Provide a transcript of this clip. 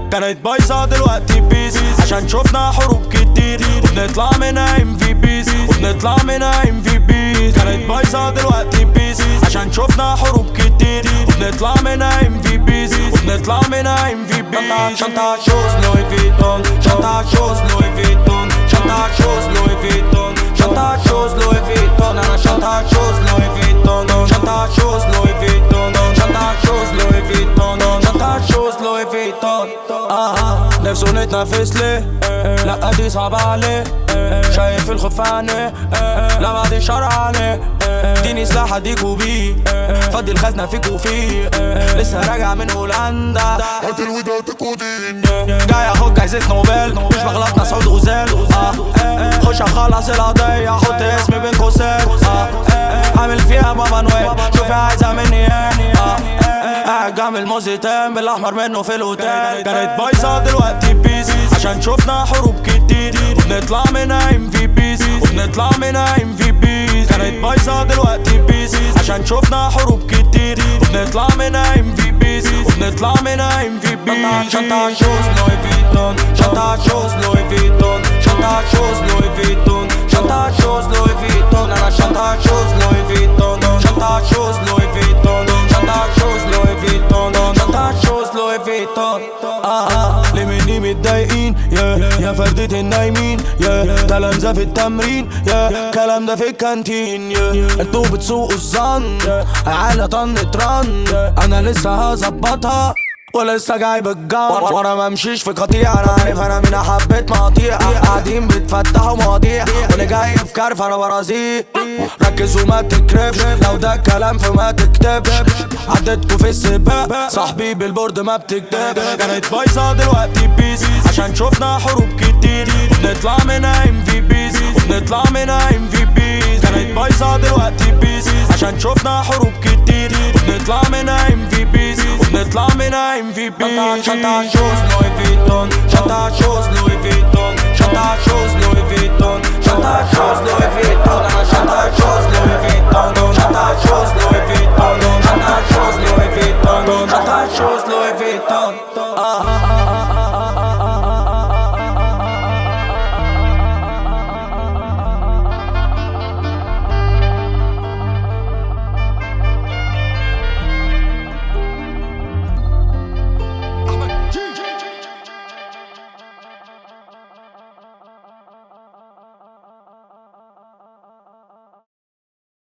كانت بايظة دلوقتي بيس عشان شفنا حروب كتير وبنطلع منها ام في بيس وبنطلع منها ام في بيس كانت بايظة دلوقتي بيس عشان شفنا حروب كتير وبنطلع منها ام في بيس وبنطلع منها ام في بيس شنطة شوز لوي فيتون شنطة شوز لوي فيتون شنطة شوز لوي فيتون شنطة شوز لوي فيتون أنا شنطة شوز لوي فيتون شنطة شوز لوي فيتون شنطة شوز لوي فيتون شنطة شوز لوي فيتون آه نفسه نتنفس ليه لا دي صعبة عليه شايف الخوف عينيه لا بعد الشر عليه اديني سلاح اديكوا بيه فضي الخزنة فيكوا فيه لسه راجع من هولندا هات الوداد كودين جاي اخد جايزة نوبل مش بغلط ناس عود غزال آه خش اخلص القضية احط اسمي بين قوسين آه عامل فيها بابا نويل شوفي عايزة مني ايه آه قاعد جنب موزتين بالاحمر منه في الاوتيل كانت بايظة دلوقتي بيس عشان شفنا حروب كتير وبنطلع منها ام في بيس وبنطلع منها ام في بيس كانت بايظة دلوقتي بيس عشان شفنا حروب كتير وبنطلع منها ام في بيس وبنطلع منها ام في بيس شنطة شوز لوي فيتون شنطة شوز لوي فيتون شنطة شوز لوي فيتون شنطة شوز لوي فيتون أنا شنطة شوز لوي فيتون شنطة شوز لوي فيتون شنطة شوز لوي فيتون شنطة شوز لوي فيتون آه ليه مني متضايقين يا يا فردة النايمين يا تلامذة في التمرين يا كلام ده في الكانتين يا انتوا بتسوقوا الظن عالة طن ترن انا لسه هظبطها ولسه جاي بالجو وانا ما امشيش في قطيع انا عارف انا مين حبيت مقاطيع قاعدين بتفتحوا مواضيع واللي جاي في كرف انا برازيق ركز وما تكرفش لو ده كلام فما تكتبش عدتكوا في السباق صاحبي بالبورد ما بتكتبش كانت بايظه دلوقتي بيس عشان شفنا حروب كتير وبنطلع منها ام في بيس وبنطلع منها ام في بيس كانت بايظه دلوقتي بيس عشان شفنا حروب كتير وبنطلع منها ام في بيس وبنطلع منها ام في بيس شنطة شوز لوي فيتون شنطة شوز لوي فيتون شنطة شوز لوي فيتون شنطة شوز لوي فيتون أنا شنطة شوز لوي فيتون شنطة شوز لوي فيتون